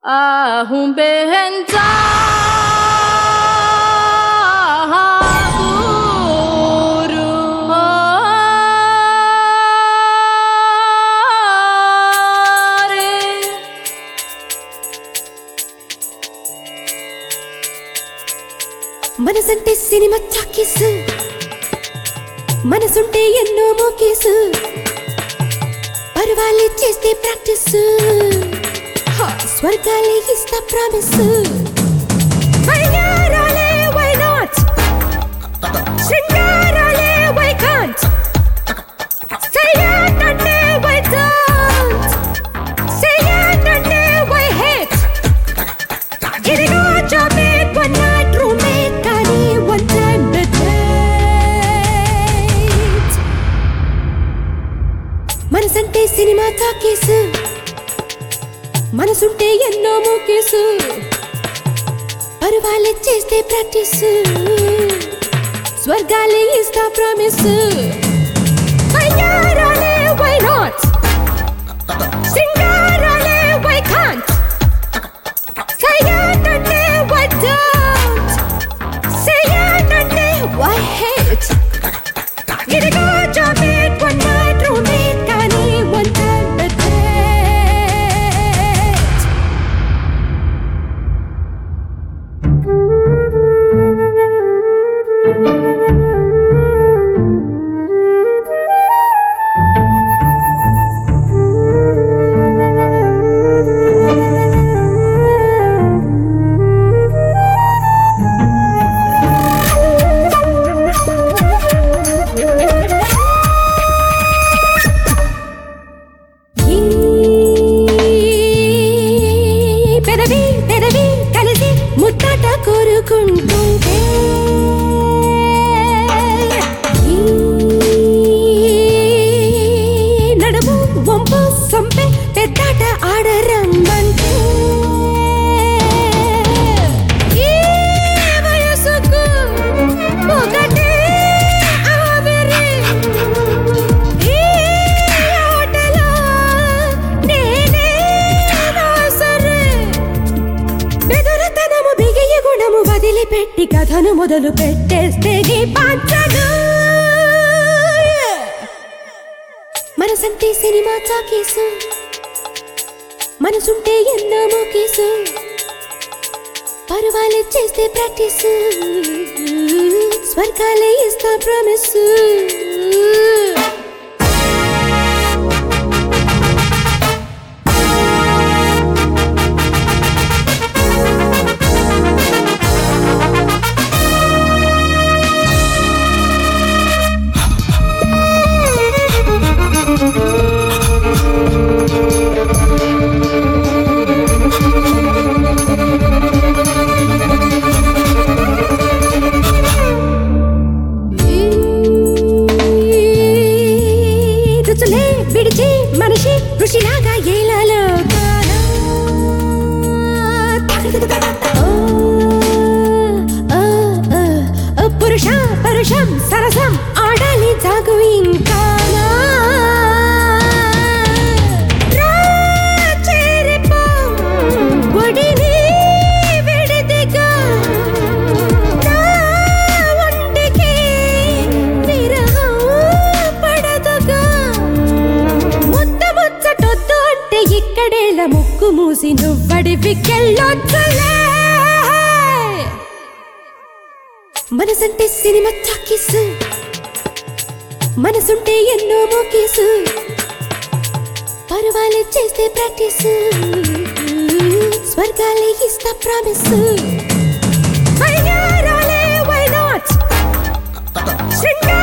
ahumbenza guru hare మనసంటే cinema చాకీసు మనసుంటే ఎన్నో మోకేసు పర్వాలే చేస్తే ప్రాక్టీస్ స్వర్గాలే ఇస్తా ప్రామిస్ వయ్యారాలే వై నాట్ శృంగారాలే వై కాంట్ సయ్యాటంటే వై డోంట్ సయ్యాటంటే వై హేట్ ఇదిగో జాబేట్ వన్ నైట్ రూమ్మేట్ కానీ వన్ టైం డేట్ మనసంటే సినిమా టాకీసు మనసుంటే ఎన్నో మూకేసు పరువాలే చేస్తే ప్రాక్టీస్ స్వర్గాలే ఇస్తా ప్రామిస్ వయ్యారాలే వై నాట్ సింగారాలే వై కాంట్ సయ్యాటంటే వై డోంట్ సయ్యాటంటే వై హేట్ ఇదిగో జాబేట్ వన్ నైట్ రూమ్మేట్ కానీ వన్ టైం డేట్ ఈ పెదవి పెదవి కలిసి ముట్టాట కోరుకుంటుంటే ఈ నడుము వంపు సొంపె పెద్దాట ఆడరమ్మంటే ఈ వయసుకు ఒకటే ఆవిరి ఈ ఆటలో నేనే రాసరే బెదరతనము బిగియ గుణము వదిలిపెట్టి కథను మొదలు పెట్టేస్తే నీ పంచను మనసంటే సినిమా చాకేసు మనసుంటే ఎన్నో మోకేసు పరువాలే చేస్తే ప్రాక్టీస్ స్వర్గాలే ఇస్తా ప్రామిస్ రుచులే విడిచి మనిషి ఋషిలాగా ఏలాలో పురుష పరుషం సరసం ఆడాలి జాగు ఇంకా రా చేరిపో ఒడిని విడిదిగా నా ఒంటికి విరహం పడదుగా ముద్ద ముచ్చటొద్దు అంటే ఇక్కడేల ముక్కు మూసి నువ్వడి వికెళ్ళొద్దులే మనసంటే సినిమా చాకీసు మనసుంటే ఎన్నో మోకేసు పర్వాలే చేస్తే ప్రాక్టీస్ స్వర్గాలే ఇస్తా ప్రామిస్ వయ్యారాలే వై నాట్ శృంగారాలే